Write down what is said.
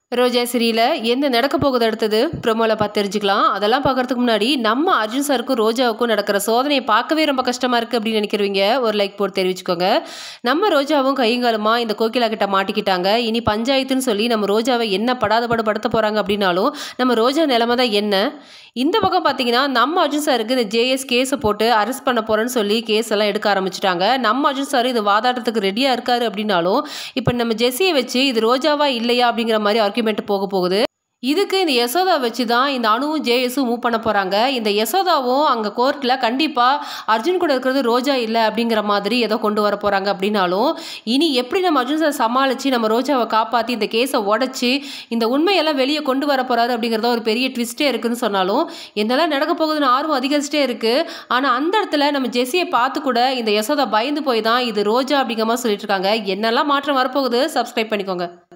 ரோஜா சீரியல என்ன நடக்க போகுது அடுத்தது ப்ரோமோல பார்த்து தெரிஞ்சுக்கலாம் அதெல்லாம் பார்க்கறதுக்கு முன்னாடி நம்ம அர்ஜுன் சாருக்கும் ரோஜாவுக்கும் நடக்கிற சோதனையை பார்க்கவே ரொம்ப கஷ்டமா இருக்கு அப்படின்னு நினைக்கிறவங்க ஒரு லைக் போட்டு தெரிவிச்சுக்கோங்க நம்ம ரோஜாவும் கையங்காலமா இந்த கோகிலா கிட்ட மாட்டிக்கிட்டாங்க இனி பஞ்சாயத்துன்னு சொல்லி நம்ம ரோஜாவை என்ன படாத பாடு படுத்த போறாங்க அப்படின்னாலும் நம்ம ரோஜா நிலைமை தான் என்ன இந்த பக்கம் பார்த்தீங்கன்னா நம்ம அர்ஜுன் சாருக்கு இந்த ஜேஎஸ் கேஸை போட்டு அரெஸ்ட் பண்ண போறேன்னு சொல்லி கேஸ் எல்லாம் எடுக்க ஆரம்பிச்சிட்டாங்க நம்ம அர்ஜுன் சார் இது வாதாட்டத்துக்கு ரெடியா இருக்காரு அப்படின்னாலும் இப்போ நம்ம ஜெஸ்ஸியை வச்சு இது ரோஜாவா இல்லையா அப்படிங்கிற மாதிரி ஆர்குமெண்ட் போக போகுது இதுக்கு இந்த யசோதா வச்சு தான் இந்த அணுவும் ஜேஎஸும் மூவ் பண்ண போகிறாங்க இந்த யசோதாவும் அங்கே கோர்ட்டில் கண்டிப்பாக அர்ஜுன் கூட இருக்கிறது ரோஜா இல்லை அப்படிங்கிற மாதிரி ஏதோ கொண்டு வர போகிறாங்க அப்படின்னாலும் இனி எப்படி நம்ம அர்ஜுன் சார் சமாளித்து நம்ம ரோஜாவை காப்பாற்றி இந்த கேஸை உடச்சி இந்த உண்மையெல்லாம் வெளியே கொண்டு வர போகிறாரு அப்படிங்கிறத ஒரு பெரிய ட்விஸ்ட்டே இருக்குன்னு சொன்னாலும் என்னெல்லாம் நடக்க போகுதுன்னு ஆர்வம் அதிகரிச்சிட்டே இருக்குது ஆனால் அந்த இடத்துல நம்ம ஜெஸ்ஸியை பார்த்து கூட இந்த யசோதா பயந்து போய் தான் இது ரோஜா அப்படிங்கிற மாதிரி சொல்லிட்டு இருக்காங்க என்னெல்லாம் மாற்றம் வரப்போகுது சப்ஸ்கிரைப் பண்ணிக்கோங்க